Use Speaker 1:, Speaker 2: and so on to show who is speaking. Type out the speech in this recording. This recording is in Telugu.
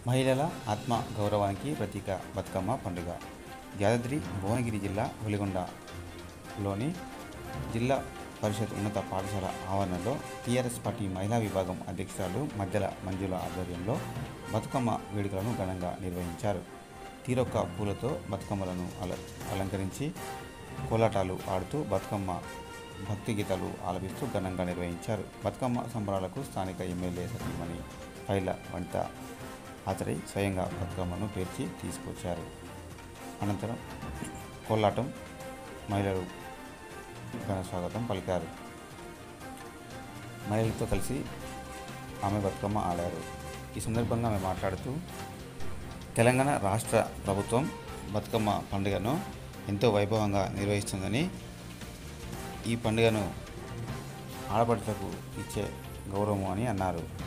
Speaker 1: మహిళల ఆత్మ గౌరవానికి ప్రతీక బతుకమ్మ పండుగ యాదాద్రి భువనగిరి జిల్లా వెలిగొండలోని జిల్లా పరిషత్ ఉన్నత పాఠశాల ఆవరణలో టీఆర్ఎస్ పార్టీ మహిళా విభాగం అధ్యక్షురాలు మధ్యల మంజుల ఆధ్వర్యంలో బతుకమ్మ వేడుకలను ఘనంగా నిర్వహించారు తీరొక్క పూలతో బతుకమ్మలను అల అలంకరించి కోలాటాలు ఆడుతూ బతుకమ్మ భక్తి గీతాలు ఆలపిస్తూ ఘనంగా నిర్వహించారు బతుకమ్మ సంబరాలకు స్థానిక ఎమ్మెల్యే సతీమణి పైల వంట హాజరై స్వయంగా బతుకమ్మను పేర్చి తీసుకొచ్చారు అనంతరం కోలాటం మహిళలు ఘన స్వాగతం పలికారు మహిళలతో కలిసి ఆమె బతుకమ్మ ఆడారు ఈ సందర్భంగా ఆమె మాట్లాడుతూ తెలంగాణ రాష్ట్ర ప్రభుత్వం బతుకమ్మ పండుగను ఎంతో వైభవంగా నిర్వహిస్తుందని ఈ పండుగను ఆడపడుచులకు ఇచ్చే గౌరవం అని అన్నారు